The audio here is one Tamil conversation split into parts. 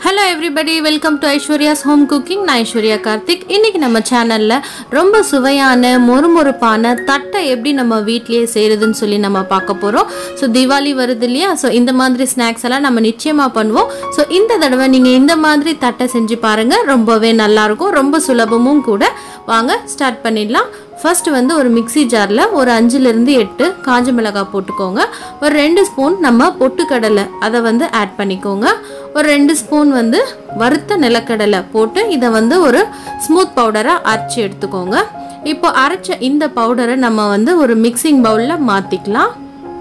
hello everybody welcome to Aishwarya's home cooking நான் ஐஸ்வர்யா கார்த்திக் இன்னைக்கு நம்ம சேனலில் ரொம்ப சுவையான மொறுமொறுப்பான தட்டை எப்படி நம்ம வீட்லேயே செய்கிறதுன்னு சொல்லி நம்ம பார்க்க போகிறோம் ஸோ தீபாவளி வருது இல்லையா ஸோ இந்த மாதிரி ஸ்நாக்ஸ் எல்லாம் நம்ம நிச்சயமாக பண்ணுவோம் ஸோ இந்த தடவை நீங்கள் இந்த மாதிரி தட்டை செஞ்சு பாருங்கள் ரொம்பவே நல்லாயிருக்கும் ரொம்ப சுலபமும் கூட வாங்க ஸ்டார்ட் பண்ணிடலாம் ஃபர்ஸ்ட் வந்து ஒரு மிக்ஸி ஜாரில் ஒரு அஞ்சுலேருந்து எட்டு காஞ்ச மிளகாய் போட்டுக்கோங்க ஒரு ரெண்டு ஸ்பூன் நம்ம பொட்டுக்கடலை அதை வந்து ஆட் பண்ணிக்கோங்க ஒரு ரெண்டு ஸ்பூன் வந்து வறுத்த நிலக்கடலை போட்டு இதை வந்து ஒரு ஸ்மூத் பவுடராக அரைச்சி எடுத்துக்கோங்க இப்போ அரைச்ச இந்த பவுடரை நம்ம வந்து ஒரு மிக்சிங் பவுலில் மாற்றிக்கலாம்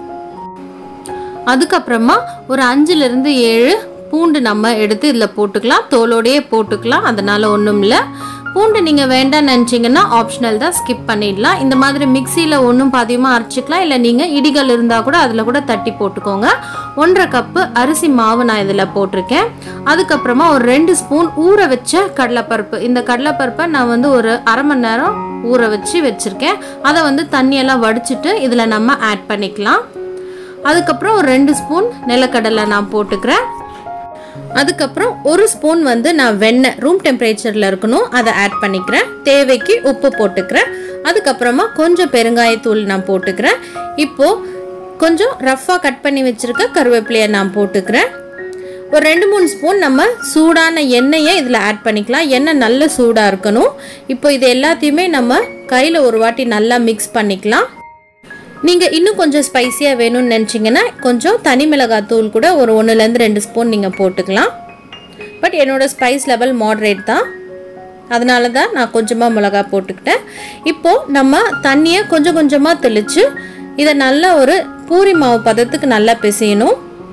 அதுக்கப்புறமா ஒரு அஞ்சுலேருந்து ஏழு பூண்டு நம்ம எடுத்து இதில் போட்டுக்கலாம் தோலோடையே போட்டுக்கலாம் அதனால் ஒன்றும் இல்லை பூண்டு நீங்கள் வேண்டாம்னு நினச்சிங்கன்னா ஆப்ஷனல் தான் ஸ்கிப் பண்ணிடலாம் இந்த மாதிரி மிக்சியில் ஒன்றும் பாதியமாக அரைச்சிக்கலாம் இல்லை நீங்கள் இடிகள் இருந்தால் கூட அதில் கூட தட்டி போட்டுக்கோங்க ஒன்றரை கப்பு அரிசி மாவு நான் இதில் போட்டிருக்கேன் அதுக்கப்புறமா ஒரு ரெண்டு ஸ்பூன் ஊற வச்ச கடலைப்பருப்பு இந்த கடலைப்பருப்பை நான் வந்து ஒரு அரை மணி நேரம் ஊற வச்சு வச்சுருக்கேன் அதை வந்து தண்ணியெல்லாம் வடிச்சிட்டு இதில் நம்ம ஆட் பண்ணிக்கலாம் அதுக்கப்புறம் ஒரு ரெண்டு ஸ்பூன் நிலக்கடலை நான் போட்டுக்கிறேன் அதுக்கப்புறம் ஒரு ஸ்பூன் வந்து நான் வெண்ணெய் ரூம் டெம்பரேச்சரில் இருக்கணும் அதை ஆட் பண்ணிக்கிறேன் தேவைக்கு உப்பு போட்டுக்கிறேன் அதுக்கப்புறமா கொஞ்சம் பெருங்காயத்தூள் நான் போட்டுக்கிறேன் இப்போது கொஞ்சம் ரஃப்பாக கட் பண்ணி வச்சுருக்க கருவேப்பிலையை நான் போட்டுக்கிறேன் ஒரு ரெண்டு மூணு ஸ்பூன் நம்ம சூடான எண்ணெயை இதில் ஆட் பண்ணிக்கலாம் எண்ணெய் நல்ல சூடாக இருக்கணும் இப்போ இது எல்லாத்தையுமே நம்ம கையில் ஒரு வாட்டி நல்லா மிக்ஸ் பண்ணிக்கலாம் நீங்கள் இன்னும் கொஞ்சம் ஸ்பைஸியாக வேணும்னு நினச்சிங்கன்னா கொஞ்சம் தனி மிளகாய் தூள் கூட ஒரு ஒன்றுலேருந்து ரெண்டு ஸ்பூன் நீங்கள் போட்டுக்கலாம் பட் என்னோடய ஸ்பைஸ் லெவல் மாட்ரேட் தான் அதனால தான் நான் கொஞ்சமாக மிளகா போட்டுக்கிட்டேன் இப்போது நம்ம தண்ணியை கொஞ்சம் கொஞ்சமாக தெளித்து இதை நல்ல ஒரு பூரி மாவு பதத்துக்கு நல்லா பிசையணும்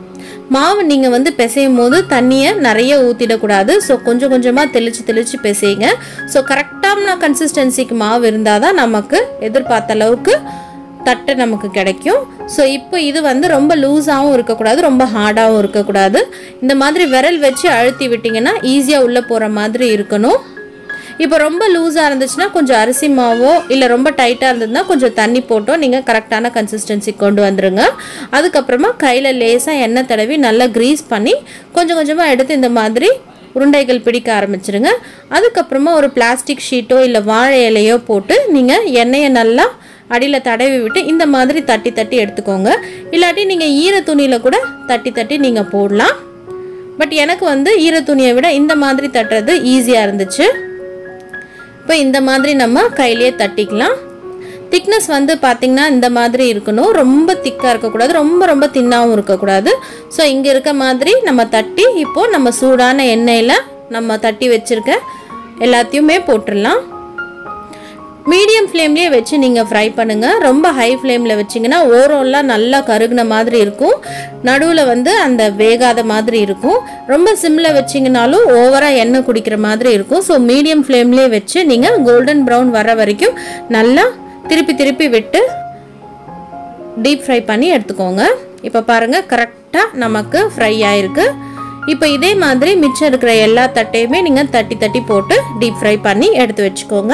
மாவு நீங்கள் வந்து பிசையும் போது தண்ணியை நிறைய ஊற்றிடக்கூடாது ஸோ கொஞ்சம் கொஞ்சமாக தெளித்து தெளித்து பிசையுங்க ஸோ கரெக்டான கன்சிஸ்டன்சிக்கு மாவு இருந்தால் தான் நமக்கு எதிர்பார்த்த அளவுக்கு தட்டை நமக்கு கிடைக்கும் ஸோ இப்போ இது வந்து ரொம்ப லூஸாகவும் இருக்கக்கூடாது ரொம்ப ஹார்டாகவும் இருக்கக்கூடாது இந்த மாதிரி விரல் வச்சு அழுத்தி விட்டிங்கன்னா ஈஸியாக உள்ளே போகிற மாதிரி இருக்கணும் இப்போ ரொம்ப லூஸாக இருந்துச்சுன்னா கொஞ்சம் அரிசி மாவோ இல்லை ரொம்ப டைட்டாக இருந்ததுன்னா கொஞ்சம் தண்ணி போட்டோ நீங்கள் கரெக்டான கன்சிஸ்டன்சி கொண்டு வந்துருங்க அதுக்கப்புறமா கையில் லேசாக எண்ணெய் தடவி நல்லா க்ரீஸ் பண்ணி கொஞ்சம் கொஞ்சமாக எடுத்து இந்த மாதிரி உருண்டைகள் பிடிக்க ஆரம்பிச்சிருங்க அதுக்கப்புறமா ஒரு பிளாஸ்டிக் ஷீட்டோ இல்லை வாழை இலையோ போட்டு நீங்கள் எண்ணெயை நல்லா அடியில் தடவி விட்டு இந்த மாதிரி தட்டி தட்டி எடுத்துக்கோங்க இல்லாட்டி நீங்கள் ஈர துணியில் கூட தட்டி தட்டி நீங்கள் போடலாம் பட் எனக்கு வந்து ஈர துணியை விட இந்த மாதிரி தட்டுறது ஈஸியாக இருந்துச்சு இப்போ இந்த மாதிரி நம்ம கையிலேயே தட்டிக்கலாம் திக்னஸ் வந்து பார்த்திங்கன்னா இந்த மாதிரி இருக்கணும் ரொம்ப திக்காக இருக்கக்கூடாது ரொம்ப ரொம்ப தின்னாகவும் இருக்கக்கூடாது ஸோ இங்கே இருக்க மாதிரி நம்ம தட்டி இப்போது நம்ம சூடான எண்ணெயில் நம்ம தட்டி வச்சுருக்க எல்லாத்தையுமே போட்டுடலாம் மீடியம் ஃப்ளேம்லேயே வச்சு நீங்கள் ஃப்ரை பண்ணுங்கள் ரொம்ப ஹை ஃப்ளேமில் வச்சிங்கன்னா ஓரம்லாம் நல்லா கருகின மாதிரி இருக்கும் நடுவில் வந்து அந்த வேகாத மாதிரி இருக்கும் ரொம்ப சிம்மில் வச்சிங்கனாலும் ஓவராக எண்ணெய் குடிக்கிற மாதிரி இருக்கும் ஸோ மீடியம் ஃப்ளேம்லேயே வச்சு நீங்கள் கோல்டன் ப்ரௌன் வர வரைக்கும் நல்லா திருப்பி திருப்பி விட்டு டீப் ஃப்ரை பண்ணி எடுத்துக்கோங்க இப்போ பாருங்கள் கரெக்டாக நமக்கு ஃப்ரை ஆயிருக்கு இப்போ இதே மாதிரி மிச்சம் இருக்கிற எல்லா தட்டையுமே நீங்கள் தட்டி தட்டி போட்டு டீப் ஃப்ரை பண்ணி எடுத்து வச்சுக்கோங்க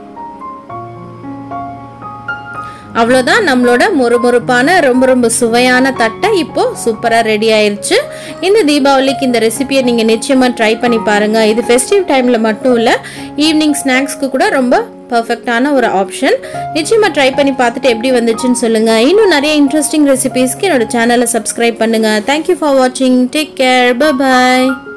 அவ்வளோதான் நம்மளோட மொறுமொறுப்பான ரொம்ப ரொம்ப சுவையான தட்டை இப்போ சூப்பராக ரெடி ஆயிருச்சு இந்த தீபாவளிக்கு இந்த ரெசிபியை நீங்கள் நிச்சயமாக ட்ரை பண்ணி பாருங்கள் இது ஃபெஸ்டிவ் டைமில் மட்டும் இல்லை ஈவினிங் ஸ்நாக்ஸ்க்கு கூட ரொம்ப பர்ஃபெக்டான ஒரு ஆப்ஷன் நிச்சயமாக ட்ரை பண்ணி பார்த்துட்டு எப்படி வந்துச்சுன்னு சொல்லுங்கள் இன்னும் நிறைய இன்ட்ரெஸ்டிங் ரெசிபீஸ்க்கு என்னோட சேனலை சப்ஸ்கிரைப் பண்ணுங்கள் தேங்க்யூ ஃபார் வாட்சிங் டேக் கேர் பாய்